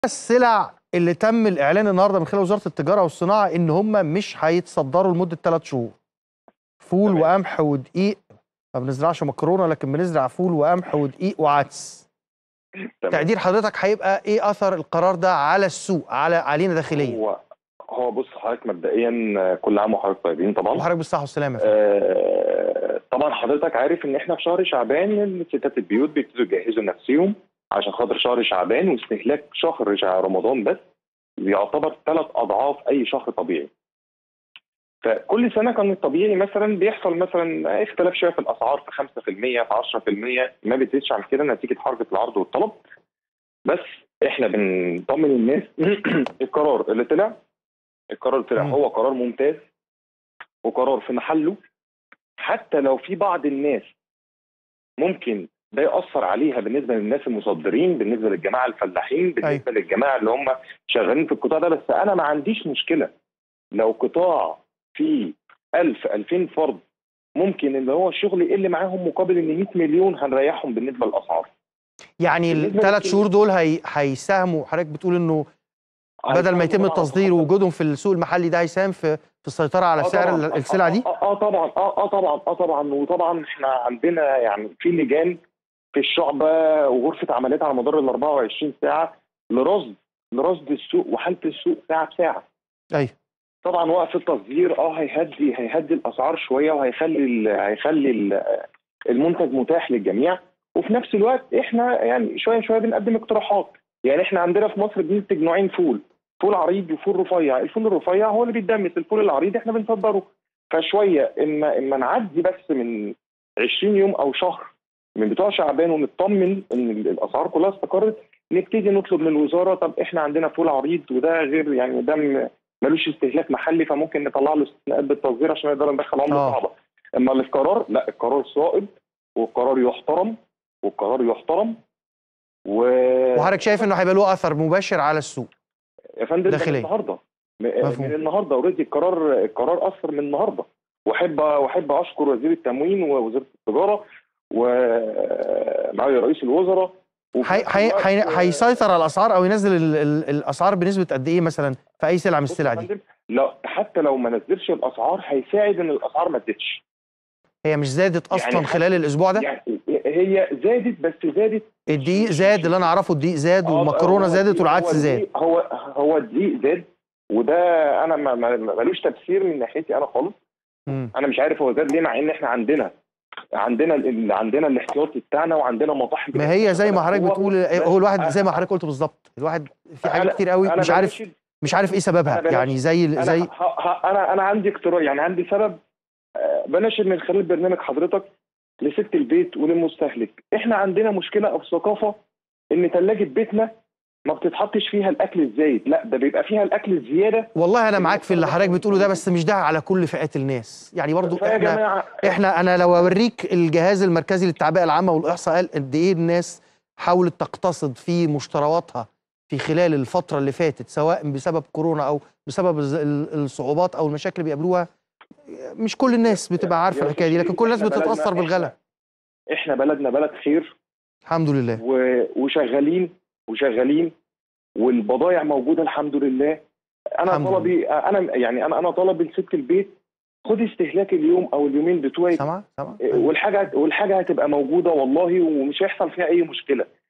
السلع اللي تم الاعلان النهارده من خلال وزاره التجاره والصناعه ان هم مش هيتصدروا لمده ثلاث شهور فول تمام. وقمح ودقيق ما بنزرعش مكرونه لكن بنزرع فول وقمح ودقيق وعدس تمام. تقدير حضرتك هيبقى ايه اثر القرار ده على السوق على علينا داخليا هو هو بص حضرتك مبدئيا آه، كل عام وحضرتك طيبين طبعا وحضرتك بالصحه والسلامه يا فندم. آه، طبعا حضرتك عارف ان احنا في شهر شعبان ستات البيوت بيبتدوا يجهزوا نفسهم عشان خاطر شهر شعبان واستهلاك شهر شع- رمضان بس بيعتبر ثلاث اضعاف اي شهر طبيعي. فكل سنه كان الطبيعي مثلا بيحصل مثلا اختلاف شويه في الاسعار في 5% في 10% ما بتزيدش عن كده نتيجه حركه العرض والطلب. بس احنا بنطمن الناس القرار اللي طلع القرار اللي طلع مم. هو قرار ممتاز وقرار في محله حتى لو في بعض الناس ممكن ده يأثر عليها بالنسبة للناس المصدرين بالنسبة للجماعة الفلاحين بالنسبة للجماعة اللي هم شغالين في القطاع ده بس أنا ما عنديش مشكلة لو قطاع فيه 1000 2000 فرد ممكن ان هو الشغل يقل معاهم مقابل ان 100 مليون هنريحهم بالنسبه للاسعار يعني بالنسبة الثلاث للكل- شهور دول هي... هيساهموا حضرتك بتقول انه بدل ما يتم طبعاً التصدير ووجودهم في السوق المحلي ده هيساهم في في السيطره على آه سعر طبعاً. ال- السلع دي اه اه طبعا اه اه طبعا اه طبعا وطبعا احنا عندنا يعني في لجان في الشعبه وغرفه عمليات على مدار ال 24 ساعه لرصد لرصد السوق وحاله السوق ساعه بساعه ايوه طبعا وقف التصدير اه هيهدي هيهدي الاسعار شويه وهيخلي ال هيخلي ال المنتج متاح للجميع وفي نفس الوقت احنا يعني شويه شويه بنقدم اقتراحات يعني احنا عندنا في مصر بننتج نوعين فول فول عريض وفول رفيع الفول الرفيع هو اللي بيتدمس الفول العريض احنا بنصدره فشويه اما اما نعدي بس من 20 يوم او شهر من بتوع شعبان ونطمن ان ال- الاسعار كلها استقرت نبتدي نطلب من الوزاره طب احنا عندنا فول عريض وده غير يعني ده م- ملوش استهلاك محلي فممكن نطلع له استثناءات بالتصدير عشان نقدر ندخل عمله آه. صعبه اما القرار لا القرار صائب والقرار يحترم والقرار يحترم و وحضرتك شايف انه هيبقى له اثر مباشر على السوق يا فندم ده من داخليا. النهارده م- مفهوم. من النهارده اوريدي القرار القرار اثر من النهارده واحب واحب اشكر وزير التموين ووزيره التجاره ومعالي رئيس الوزراء وفي هي نفس هي الوقت، هي آه، هيسيطر على الاسعار او ينزل ال ال الاسعار بنسبه قد ايه مثلا في اي سلعه من بص السلع يا دي فندم، لا حتى لو ما نزلش الاسعار هيساعد ان الاسعار ما تزيدش هي مش زادت اصلا يعني خلال الاسبوع ده يعني هي زادت بس زادت الدقيق زاد اللي انا اعرفه الدقيق زاد آه، والمكرونه هو زادت الدقيق- والعدس هو زاد الدقيق- هو هو الدقيق زاد وده انا ما- ما- ملوش تفسير من ناحيتي انا خالص مم. انا مش عارف هو زاد ليه مع ان احنا عندنا عندنا ال- عندنا الاحتياطي بتاعنا وعندنا مطاحن ما هي زي ما حضرتك هو- بتقول بس هو الواحد أنا- زي ما حضرتك قلت بالظبط الواحد في حاجات أنا- كتير قوي أنا مش عارف بناشد- مش عارف ايه سببها أنا بناشد- يعني زي انا زي ه- ه- انا انا عندي اقتراح يعني عندي سبب آه، بناشد من خلال برنامج حضرتك لست البيت وللمستهلك احنا عندنا مشكله او ثقافه ان ثلاجه بيتنا ما بتتحطش فيها الاكل الزايد لا ده بيبقى فيها الاكل الزياده والله انا معاك في اللي حضرتك بتقوله ده بس مش ده على كل فئات الناس يعني برضو فيا احنا جماعه احنا انا لو اوريك الجهاز المركزي للتعبئه العامه والاحصاء قال قد ايه الناس حاولت تقتصد في مشترواتها في خلال الفتره اللي فاتت سواء بسبب كورونا او بسبب الز- ال- الصعوبات او المشاكل اللي بيقابلوها مش كل الناس بتبقى عارفه يا الحكايه دي لكن كل الناس إحنا بلدنا- بتتاثر بالغلا إحنا- احنا بلدنا بلد خير الحمد لله و- وشغالين وشغالين والبضائع موجوده الحمد لله انا الحمد طلبي انا يعني انا انا طلبي لست البيت خد استهلاك اليوم او اليومين بتوعك سامع سامع والحاجه والحاجه هتبقى موجوده والله ومش هيحصل فيها اي مشكله